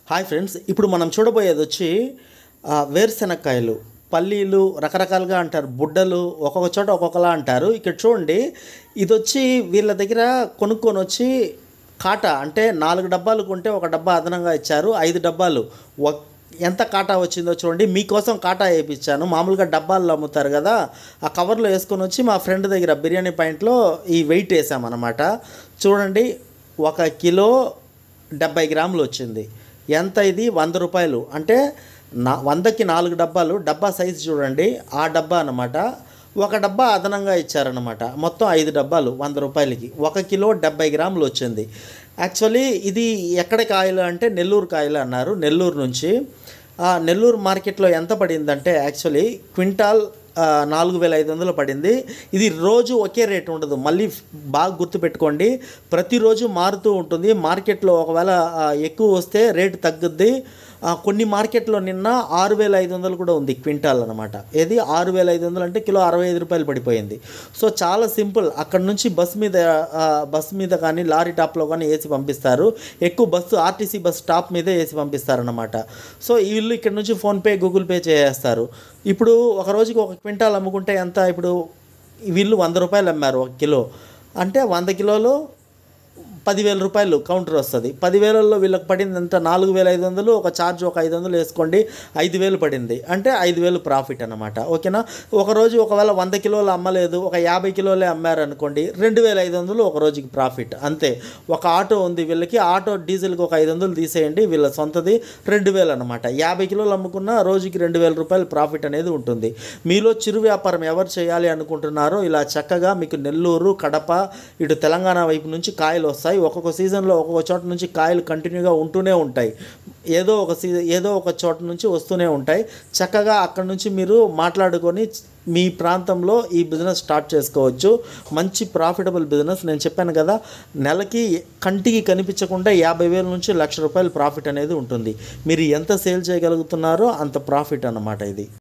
hi friends ఇప్పుడు మనం చూడబోయేది వచ్చి ఆ, వేరుశెనక్కాయలు పల్లీలు రకరకాలుగా అంటారు బుడ్డలు ఒక్కొక్క చోట ఒక్కొక్కలా అంటారు ఇక్కడ చూడండి ఇది వచ్చి వీళ్ళ దగ్గర కొనుక్కొని వచ్చి కాటా అంటే నాలుగు డబ్బాలు కొంటే ఒక డబ్బా అదనంగా ఇచ్చారు ఐదు డబ్బాలు ఒక్- ఎంత కాటా వచ్చిందో చూడండి మీకోసం కాటా వేయించాను మామూలుగా డబ్బాల్లో అమ్ముతారు కదా ఆ కవర్లో వేసుకొని వచ్చి మా ఫ్రెండ్ దగ్గర బిర్యానీ పాయింట్లో ఈ వెయిట్ వేసామన్నమాట చూడండి ఒక కిలో డెబ్బై గ్రాములు వచ్చింది ఎంత ఇది వంద రూపాయలు అంటే నా వందకి నాలుగు డబ్బాలు డబ్బా సైజు చూడండి ఆ డబ్బా అన్నమాట ఒక డబ్బా అదనంగా ఇచ్చారనమాట మొత్తం ఐదు డబ్బాలు వంద రూపాయలకి ఒక కిలో డెబ్బై గ్రాములు వచ్చింది యాక్చువల్లీ ఇది ఎక్కడ కాయలు అంటే నెల్లూరు కాయలు అన్నారు నెల్లూరు నుంచి ఆ నెల్లూరు మార్కెట్లో ఎంత పడిందంటే యాక్చువల్లీ క్వింటాల్ ఆ, నాలుగు వేల ఐదు వందలు పడింది ఇది రోజు ఒకే రేట్ ఉండదు మళ్ళీ బాగా గుర్తుపెట్టుకోండి ప్రతిరోజు మారుతూ ఉంటుంది మార్కెట్లో ఒకవేళ ఆ, ఎక్కువ వస్తే రేటు తగ్గుద్ది ఆ, కొన్ని మార్కెట్లో నిన్న ఆరు వేల ఐదు వందలు కూడా ఉంది క్వింటాల్ అనమాట ఏది ఆరు వేల ఐదు వందలు అంటే కిలో అరవై ఐదు రూపాయలు పడిపోయింది సో చాలా సింపుల్ అక్కడ నుంచి బస్ మీద ఆ, బస్ మీద కానీ లారీ టాప్లో కానీ వేసి పంపిస్తారు ఎక్కువ బస్సు ఆర్టీసీ బస్ టాప్ మీదే వేసి పంపిస్తారనమాట సో వీళ్ళు ఇక్కడ నుంచి ఫోన్పే గూగుల్ పే చేసేస్తారు ఇప్పుడు ఒక రోజుకి ఒక క్వింటాల్ అమ్ముకుంటే ఎంత ఇప్పుడు వీళ్ళు వంద రూపాయలు అమ్మారు ఒక కిలో అంటే వంద కిలోలు పదివేల రూపాయలు కౌంటర్ వస్తుంది పదివేలలో వీళ్ళకి పడింది ఎంత నాలుగు వేల ఐదు వందలు ఒక ఛార్జ్ ఒక ఐదు వందలు వేసుకోండి ఐదు వేలు పడింది అంటే ఐదు వేలు ప్రాఫిట్ అనమాట ఓకేనా ఒక రోజు ఒకవేళ వంద కిలోలు అమ్మలేదు ఒక యాభై కిలోలే అమ్మారు అనుకోండి రెండు వేల ఐదు వందలు ఒక రోజుకి ప్రాఫిట్ అంతే ఒక ఆటో ఉంది వీళ్ళకి ఆటో డీజిల్కి ఒక ఐదు వందలు తీసేయండి వీళ్ళ సొంతది రెండు వేలు అనమాట యాభై కిలోలు అమ్ముకున్న రోజుకి రెండు వేల రూపాయలు ప్రాఫిట్ అనేది ఉంటుంది మీలో చిరు వ్యాపారం ఎవరు చేయాలి అనుకుంటున్నారో ఇలా చక్కగా మీకు నెల్లూరు కడప ఇటు తెలంగాణ వైపు నుంచి కాయలు వస్తాయి ఒక్కొక్క సీజన్లో ఒక్కొక్క చోట నుంచి కాయలు కంటిన్యూగా ఉంటూనే ఉంటాయి ఏదో ఒక సీజన్ ఏదో ఒక చోట నుంచి వస్తూనే ఉంటాయి చక్కగా అక్కడ నుంచి మీరు మాట్లాడుకొని మీ ప్రాంతంలో ఈ బిజినెస్ స్టార్ట్ చేసుకోవచ్చు మంచి ప్రాఫిటబుల్ బిజినెస్ నేను చెప్పాను కదా నెలకి కంటికి కనిపించకుండా యాభై వేల నుంచి లక్ష రూపాయలు ప్రాఫిట్ అనేది ఉంటుంది మీరు ఎంత సేల్ చేయగలుగుతున్నారో అంత ప్రాఫిట్ అన్నమాట ఇది